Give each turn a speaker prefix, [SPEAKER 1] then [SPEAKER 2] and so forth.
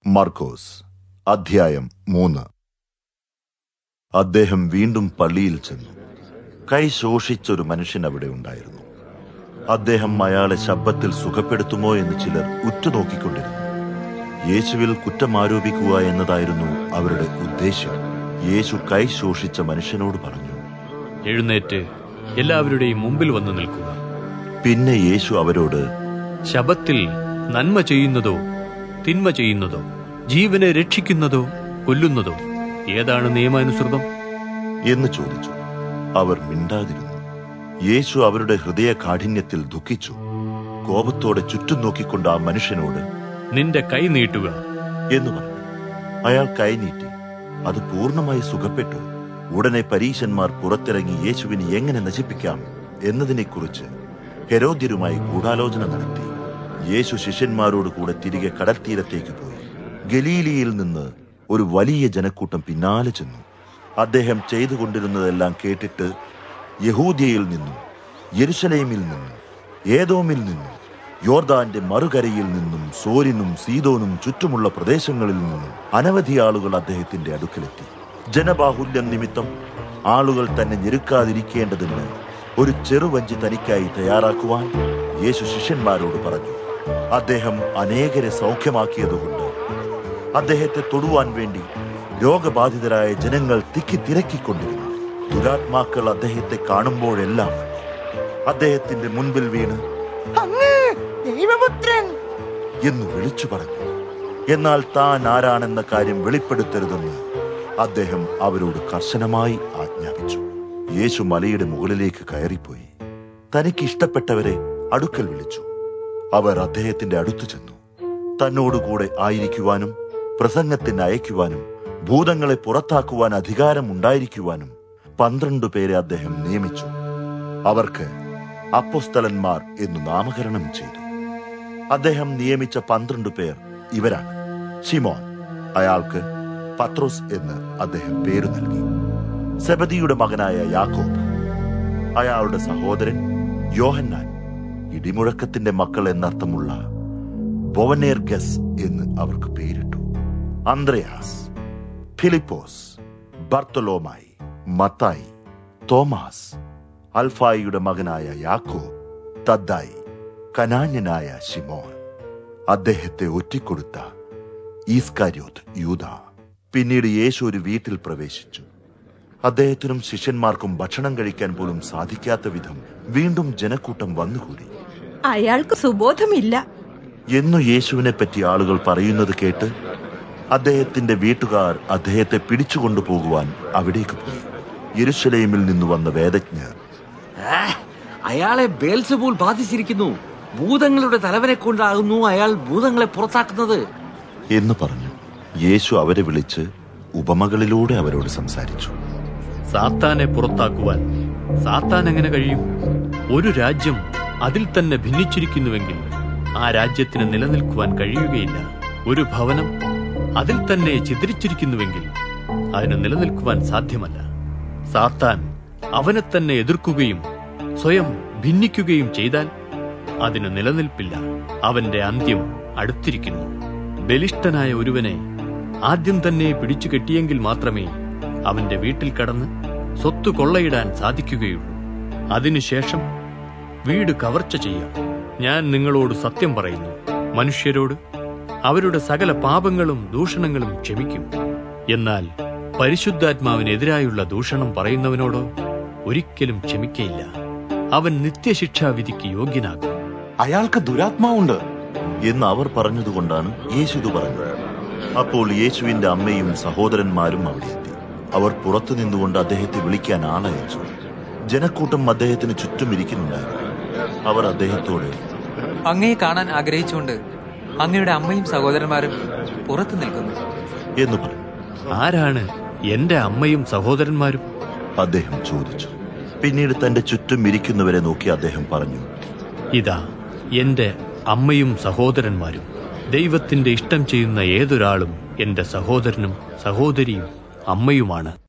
[SPEAKER 1] മർക്കോസ് അധ്യായം മൂന്ന് അദ്ദേഹം വീണ്ടും പള്ളിയിൽ ചെന്നു കൈ ശോഷിച്ചൊരു മനുഷ്യൻ അവിടെ ഉണ്ടായിരുന്നു അദ്ദേഹം അയാളെ ശബ്ദത്തിൽ സുഖപ്പെടുത്തുമോ എന്ന് ചിലർ ഉറ്റുനോക്കിക്കൊണ്ടിരുന്നു യേശുവിൽ കുറ്റം ആരോപിക്കുക എന്നതായിരുന്നു അവരുടെ ഉദ്ദേശ്യം യേശു കൈ ശോഷിച്ച മനുഷ്യനോട് പറഞ്ഞു
[SPEAKER 2] എഴുന്നേറ്റ് എല്ലാവരുടെയും മുമ്പിൽ വന്നു നിൽക്കുക
[SPEAKER 1] പിന്നെ യേശു അവരോട്
[SPEAKER 2] ശബത്തിൽ നന്മ ചെയ്യുന്നതോ തിന്മ ചെയ്യുന്നതോ ജീവനെ രക്ഷിക്കുന്നതോ കൊല്ലുന്നതോ ഏതാണ് നിയമാനുസൃതം
[SPEAKER 1] എന്ന് ചോദിച്ചു അവർ മിണ്ടാതിരുന്നു യേശു അവരുടെ ഹൃദയ കാഠിന്യത്തിൽ ദുഃഖിച്ചു കോപത്തോടെ ചുറ്റും നോക്കിക്കൊണ്ട് ആ മനുഷ്യനോട്
[SPEAKER 2] നിന്റെ കൈ നീട്ടുക
[SPEAKER 1] എന്ന് പറഞ്ഞു അയാൾ കൈനീട്ടി അത് പൂർണ്ണമായി സുഖപ്പെട്ടു ഉടനെ പരീശന്മാർ പുറത്തിറങ്ങി യേശുവിനെ എങ്ങനെ നശിപ്പിക്കാം എന്നതിനെക്കുറിച്ച് ഹെരോദ്യരുമായി ഗൂഢാലോചന നടത്തി യേശു ശിഷ്യന്മാരോട് കൂടെ തിരികെ കടൽ തീരത്തേക്ക് പോയി ഗലീലിയിൽ നിന്ന് ഒരു വലിയ ജനക്കൂട്ടം പിന്നാലെ ചെന്നു അദ്ദേഹം ചെയ്തുകൊണ്ടിരുന്നതെല്ലാം കേട്ടിട്ട് യഹൂദ്യയിൽ നിന്നും യെരുശലേമിൽ നിന്നും ഏതോമിൽ നിന്നും യോർദാന്റെ മറുകരയിൽ നിന്നും സോരിനും സീതോനും ചുറ്റുമുള്ള പ്രദേശങ്ങളിൽ നിന്നും അനവധി ആളുകൾ അദ്ദേഹത്തിന്റെ അടുക്കലെത്തി ജനബാഹുല്യം നിമിത്തം ആളുകൾ തന്നെ ഞെരുക്കാതിരിക്കേണ്ടതിന് ഒരു ചെറുവഞ്ചി തനിക്കായി തയ്യാറാക്കുവാൻ യേശു ശിഷ്യന്മാരോട് പറഞ്ഞു അദ്ദേഹം അനേകരെ സൗഖ്യമാക്കിയതുകൊണ്ട് അദ്ദേഹത്തെ തൊടുവാൻ വേണ്ടി രോഗബാധിതരായ ജനങ്ങൾ തിക്കി തിരക്കിക്കൊണ്ടിരുന്നു ദുരാത്മാക്കൾ അദ്ദേഹത്തെ കാണുമ്പോഴെല്ലാം അദ്ദേഹത്തിന്റെ മുൻപിൽ വീണ്
[SPEAKER 3] അങ്ങ് ദൈവപുത്രൻ
[SPEAKER 1] എന്ന് വിളിച്ചു പറഞ്ഞു എന്നാൽ താൻ ആരാണെന്ന കാര്യം വെളിപ്പെടുത്തരുതെന്ന് അദ്ദേഹം അവരോട് കർശനമായി ആജ്ഞാപിച്ചു യേശു മലയുടെ മുകളിലേക്ക് കയറിപ്പോയി തനിക്ക് ഇഷ്ടപ്പെട്ടവരെ അടുക്കൽ വിളിച്ചു അവർ അദ്ദേഹത്തിന്റെ അടുത്തു ചെന്നു തന്നോടുകൂടെ ആയിരിക്കുവാനും പ്രസംഗത്തിന് അയക്കുവാനും ഭൂതങ്ങളെ പുറത്താക്കുവാൻ അധികാരമുണ്ടായിരിക്കുവാനും പന്ത്രണ്ട് പേരെ അദ്ദേഹം നിയമിച്ചു അവർക്ക് അപ്പോസ്തലന്മാർ എന്നു നാമകരണം ചെയ്തു അദ്ദേഹം നിയമിച്ച പന്ത്രണ്ട് പേർ ഇവരാണ് ഷിമോൻ അയാൾക്ക് പത്രോസ് എന്ന് അദ്ദേഹം പേരു നൽകി സെബദിയുടെ മകനായ യാക്കോബ് അയാളുടെ സഹോദരൻ യോഹന്നാൻ ഇടിമുഴക്കത്തിന്റെ മക്കൾ എന്നർത്ഥമുള്ള ബൊവനേർഗസ് എന്ന് അവർക്ക് പേരിട്ടു അന്ത്രയാസ് ഫിലിപ്പോസ് ബർത്തലോമായി മത്തായി തോമാസ് അൽഫായിയുടെ മകനായ യാക്കോബ് തദ്ദായി കനാന്യനായ ശിമോൻ അദ്ദേഹത്തെ ഒറ്റിക്കൊടുത്ത ഈസ്കാര്യോത്ത് യൂത പിന്നീട് യേശു ഒരു വീട്ടിൽ പ്രവേശിച്ചു അദ്ദേഹത്തിനും ശിഷ്യന്മാർക്കും ഭക്ഷണം കഴിക്കാൻ പോലും സാധിക്കാത്ത വിധം വീണ്ടും ജനക്കൂട്ടം വന്നുകൂടി
[SPEAKER 3] അയാൾക്ക് സുബോധമില്ല
[SPEAKER 1] എന്നു യേശുവിനെ പറ്റി ആളുകൾ പറയുന്നത് കേട്ട് അദ്ദേഹത്തിന്റെ വീട്ടുകാർ അദ്ദേഹത്തെ പിടിച്ചുകൊണ്ടു പോകുവാൻ അവിടേക്ക് പോയി യെരുശലേമിൽ നിന്ന് വന്ന വേദജ്ഞർ
[SPEAKER 4] ആ, അയാളെ ബേൽസബൂൾ ബാധിച്ചിരിക്കുന്നു ഭൂതങ്ങളുടെ തലവനെ കൊണ്ടാകുന്നു അയാൾ ഭൂതങ്ങളെ പുറത്താക്കുന്നത്
[SPEAKER 1] എന്ന് പറഞ്ഞു യേശു അവരെ വിളിച്ച് ഉപമകളിലൂടെ അവരോട് സംസാരിച്ചു
[SPEAKER 2] സാത്താനെ പുറത്താക്കുവാൻ സാത്താൻ എങ്ങനെ കഴിയും ഒരു രാജ്യം അതിൽ തന്നെ ഭിന്നിച്ചിരിക്കുന്നുവെങ്കിൽ ആ രാജ്യത്തിന് നിലനിൽക്കുവാൻ കഴിയുകയില്ല ഒരു ഭവനം അതിൽ തന്നെ ചിതറിച്ചിരിക്കുന്നുവെങ്കിൽ അതിന് നിലനിൽക്കുവാൻ സാധ്യമല്ല സാത്താൻ അവനെ തന്നെ എതിർക്കുകയും സ്വയം ഭിന്നിക്കുകയും ചെയ്താൽ അതിന് നിലനിൽപ്പില്ല അവന്റെ അന്ത്യം അടുത്തിരിക്കുന്നു ബലിഷ്ഠനായ ഒരുവനെ ആദ്യം തന്നെ പിടിച്ചു കെട്ടിയെങ്കിൽ മാത്രമേ അവന്റെ വീട്ടിൽ കടന്ന് സ്വത്ത് കൊള്ളയിടാൻ സാധിക്കുകയുള്ളൂ അതിനുശേഷം വീട് കവർച്ച ചെയ്യാം ഞാൻ നിങ്ങളോട് സത്യം പറയുന്നു മനുഷ്യരോട് അവരുടെ സകല പാപങ്ങളും ദൂഷണങ്ങളും ക്ഷമിക്കും എന്നാൽ പരിശുദ്ധാത്മാവിനെതിരായുള്ള ദൂഷണം പറയുന്നവനോടോ ഒരിക്കലും ക്ഷമിക്കയില്ല അവൻ നിത്യശിക്ഷാവിധിക്ക് യോഗ്യനാകും
[SPEAKER 5] അയാൾക്ക് ദുരാത്മാവുണ്ട്
[SPEAKER 1] എന്ന് അവർ പറഞ്ഞതുകൊണ്ടാണ് യേശു ഇത് പറഞ്ഞത് അപ്പോൾ യേശുവിന്റെ അമ്മയും സഹോദരന്മാരും അവിടെ എത്തി അവർ പുറത്തു നിന്നുകൊണ്ട് അദ്ദേഹത്തെ വിളിക്കാൻ ആളയച്ചു ജനക്കൂട്ടം അദ്ദേഹത്തിന് ചുറ്റും ഇരിക്കുന്നുണ്ടായിരുന്നു അവർ അദ്ദേഹത്തോട്
[SPEAKER 6] അങ്ങയെ കാണാൻ ആഗ്രഹിച്ചുകൊണ്ട് അങ്ങയുടെ അമ്മയും സഹോദരന്മാരും പുറത്തു നിൽക്കുന്നു
[SPEAKER 1] എന്ന് പറഞ്ഞു
[SPEAKER 2] ആരാണ് എന്റെ അമ്മയും സഹോദരന്മാരും
[SPEAKER 1] അദ്ദേഹം ചോദിച്ചു പിന്നീട് തന്റെ ചുറ്റും ഇരിക്കുന്നവരെ നോക്കി അദ്ദേഹം പറഞ്ഞു
[SPEAKER 2] ഇതാ എന്റെ അമ്മയും സഹോദരന്മാരും ദൈവത്തിന്റെ ഇഷ്ടം ചെയ്യുന്ന ഏതൊരാളും എന്റെ സഹോദരനും സഹോദരിയും അമ്മയുമാണ്